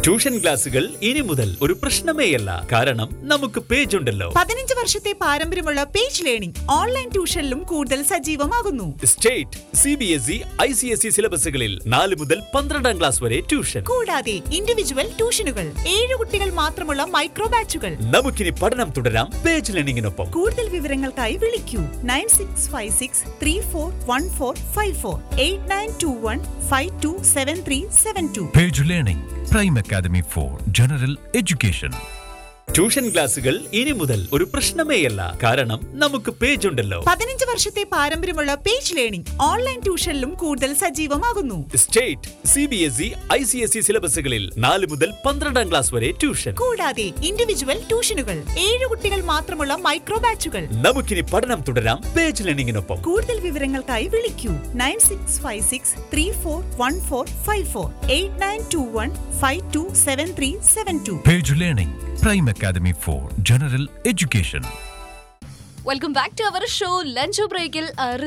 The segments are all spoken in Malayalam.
ട്യൂഷൻ ക്ലാസുകൾ ഇനി മുതൽ ഒരു പ്രശ്നമേയല്ല കാരണം നമുക്ക് പേജ് ഉണ്ടല്ലോ പതിനഞ്ച് വർഷത്തെ പാരമ്പര്യമുള്ള പേജ് ലേണിംഗ് ഓൺലൈൻ ട്യൂഷനിലും കൂടുതൽ സജീവമാകുന്നു state C B S E I C S E സിലബസുകളിൽ നാല് മുതൽ പന്ത്രണ്ടാം ക്ലാസ് വരെ ട്യൂഷൻ കൂടാതെ ഇൻഡിവിജ്വൽ ട്യൂഷനുകൾ ഏഴ് കുട്ടികൾ മാത്രമുള്ള മൈക്രോ ബാച്ചുകൾ നമുക്കിനി പഠനം തുടരാം പേജ് ലേണിംഗിനൊപ്പം കൂടുതൽ വിവരങ്ങൾക്കായി വിളിക്കൂ nine six five six three four one four five four eight nine two one five two seven three seven two Page Learning, Prime Academy for General Education. Tuition ക്ലാസുകൾ ഇനി മുതൽ ഒരു പ്രശ്നമേയല്ല കാരണം നമുക്ക് പേജ് ഉണ്ടല്ലോ പതിനഞ്ച് വർഷത്തെ പാരമ്പര്യമുള്ള പേജ് ലേണിംഗ് ഓൺലൈൻ ട്യൂഷനിലും കൂടുതൽ സജീവമാകുന്നു state C B S E I C S E സിലബസുകളിൽ നാല് മുതൽ പന്ത്രണ്ടാം ക്ലാസ് വരെ ട്യൂഷൻ കൂടാതെ ഇൻഡിവിജ്വൽ ട്യൂഷനുകൾ ഏഴ് കുട്ടികൾ മാത്രമുള്ള മൈക്രോ ബാച്ചുകൾ നമുക്കിനി പഠനം തുടരാം പേജ് ലേണിംഗിനൊപ്പം കൂടുതൽ വിവരങ്ങൾക്കായി വിളിക്കൂ nine six five six three four one four five four eight nine two one five two seven three seven two Page Learning, Prime Academy for General Education. Welcome back to our show lunch ബ്രേക്കിൽ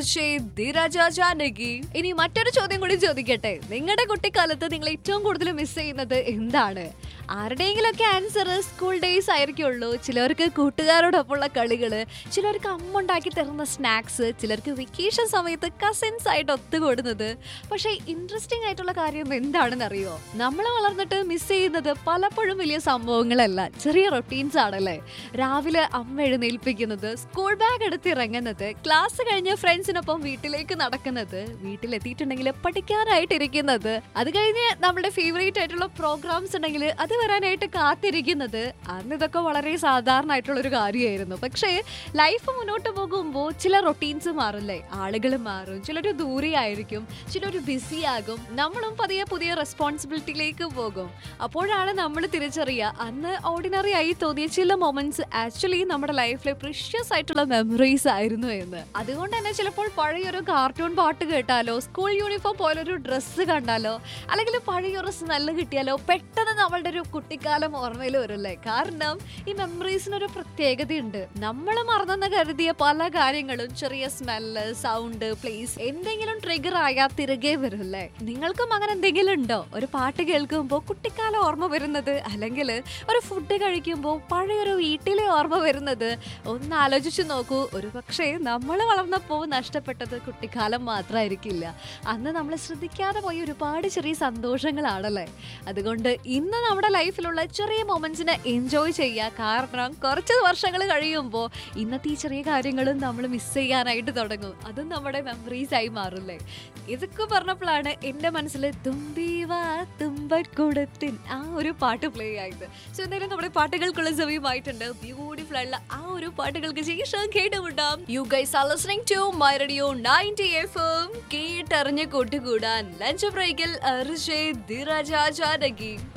ജാനകി ഇനി മറ്റൊരു ചോദ്യം കൂടി ചോദിക്കട്ടെ നിങ്ങളുടെ കുട്ടിക്കാലത്ത് നിങ്ങൾ ഏറ്റവും കൂടുതൽ മിസ് ചെയ്യുന്നത് എന്താണ് ആരുടെയെങ്കിലൊക്കെ ആൻസർ സ്കൂൾ ഡേയ്സ് ആയിരിക്കുള്ളൂ ചിലർക്ക് കൂട്ടുകാരോടൊപ്പമുള്ള കളികള് ചിലർക്ക് അമ്മ ഉണ്ടാക്കി തരുന്ന സ്നാക്സ് ചിലർക്ക് വെക്കേഷൻ സമയത്ത് കസിൻസ് ആയിട്ട് ഒത്തുകൂടുന്നത് പക്ഷേ ഇൻട്രസ്റ്റിംഗ് ആയിട്ടുള്ള കാര്യം എന്താണെന്ന് അറിയോ നമ്മൾ വളർന്നിട്ട് മിസ് ചെയ്യുന്നത് പലപ്പോഴും വലിയ സംഭവങ്ങളല്ല ചെറിയ റൊട്ടീൻസ് ആണല്ലേ രാവിലെ അമ്മ എഴുന്നേൽപ്പിക്കുന്നത് സ്കൂൾ ബാഗ് എടുത്ത് ഇറങ്ങുന്നത് ക്ലാസ് കഴിഞ്ഞ് ഫ്രണ്ട്സിനൊപ്പം വീട്ടിലേക്ക് നടക്കുന്നത് വീട്ടിലെത്തിയിട്ടുണ്ടെങ്കിൽ പഠിക്കാനായിട്ട് ഇരിക്കുന്നത് അത് കഴിഞ്ഞ് നമ്മുടെ ഫേവറേറ്റ് ആയിട്ടുള്ള പ്രോഗ്രാംസ് ഉണ്ടെങ്കിൽ അത് വരാനായിട്ട് കാത്തിരിക്കുന്നത് അന്ന് ഇതൊക്കെ വളരെ സാധാരണ ആയിട്ടുള്ള ഒരു കാര്യമായിരുന്നു പക്ഷേ ലൈഫ് മുന്നോട്ട് പോകുമ്പോൾ ചില റൊട്ടീൻസ് മാറില്ലേ ആളുകൾ മാറും ചിലർ ദൂരെയായിരിക്കും ചിലർ ബിസി ആകും നമ്മളും പതിയെ പുതിയ റെസ്പോൺസിബിലിറ്റിയിലേക്ക് പോകും അപ്പോഴാണ് നമ്മൾ തിരിച്ചറിയുക അന്ന് ഓർഡിനറി ആയി തോന്നിയ ചില മൊമെന്റ്സ് ആക്ച്വലി നമ്മുടെ ലൈഫിലെ പ്രിഷ്യസ് ആയിട്ടുള്ള മെമ്മറീസ് ആയിരുന്നു എന്ന് അതുകൊണ്ട് തന്നെ ചിലപ്പോൾ പഴയൊരു കാർട്ടൂൺ പാട്ട് കേട്ടാലോ സ്കൂൾ യൂണിഫോം പോലൊരു ഡ്രസ്സ് കണ്ടാലോ അല്ലെങ്കിൽ പഴയൊരു സ്മെല്ല് കിട്ടിയാലോ പെട്ടെന്ന് നമ്മളുടെ ഒരു കുട്ടിക്കാലം ഓർമ്മയിൽ വരില്ലേ കാരണം ഈ മെമ്മറീസിനൊരു പ്രത്യേകതയുണ്ട് നമ്മൾ മറന്നെന്ന് കരുതിയ പല കാര്യങ്ങളും ചെറിയ സ്മെല്ല് സൗണ്ട് പ്ലേസ് എന്തെങ്കിലും ട്രിഗർ ആയാൽ തിരികെ വരില്ലേ നിങ്ങൾക്കും അങ്ങനെ എന്തെങ്കിലും ഉണ്ടോ ഒരു പാട്ട് കേൾക്കുമ്പോൾ കുട്ടിക്കാലം ഓർമ്മ വരുന്നത് അല്ലെങ്കിൽ ഒരു ഫുഡ് കഴിക്കുമ്പോൾ പഴയൊരു വീട്ടിലെ ഓർമ്മ വരുന്നത് ഒന്ന് ആലോചിച്ച് നോക്കൂ ഒരു പക്ഷേ നമ്മൾ വളർന്നപ്പോൾ നഷ്ടപ്പെട്ടത് കുട്ടിക്കാലം മാത്രമായിരിക്കില്ല അന്ന് നമ്മൾ ശ്രദ്ധിക്കാതെ പോയ ഒരുപാട് ചെറിയ സന്തോഷങ്ങളാണല്ലേ അതുകൊണ്ട് ഇന്ന് നമ്മുടെ ലൈഫിലുള്ള ചെറിയ മൊമെന്റ്സിനെ എൻജോയ് ചെയ്യുക കാരണം കുറച്ച് വർഷങ്ങൾ കഴിയുമ്പോൾ ഇന്നത്തെ ഈ ചെറിയ കാര്യങ്ങളും നമ്മൾ മിസ് ചെയ്യാനായിട്ട് തുടങ്ങും അതും നമ്മുടെ മെമ്മറീസ് ആയി മാറില്ലേ ഇതൊക്കെ പറഞ്ഞപ്പോഴാണ് എൻ്റെ മനസ്സിൽ തുമ്പീവാ തുമ്പക്കൂടത്തിൻ ആ ഒരു പാട്ട് പ്ലേ ആയത് സോ എന്തായാലും നമ്മുടെ പാട്ടുകൾക്കുള്ള സമയമായിട്ടുണ്ട് ബ്യൂട്ടിഫുൾ ആയിട്ടുള്ള ആ ഒരു പാട്ടുകൾക്ക് ശേഷം കേട്ടുമുട്ടാം you guys are listening to my radio 90 FM കേട്ടറിഞ്ഞ് കൂട്ടുകൂടാൻ ലഞ്ച് ബ്രേക്കിൽ അർഷേ ധിരാജ ജാനകി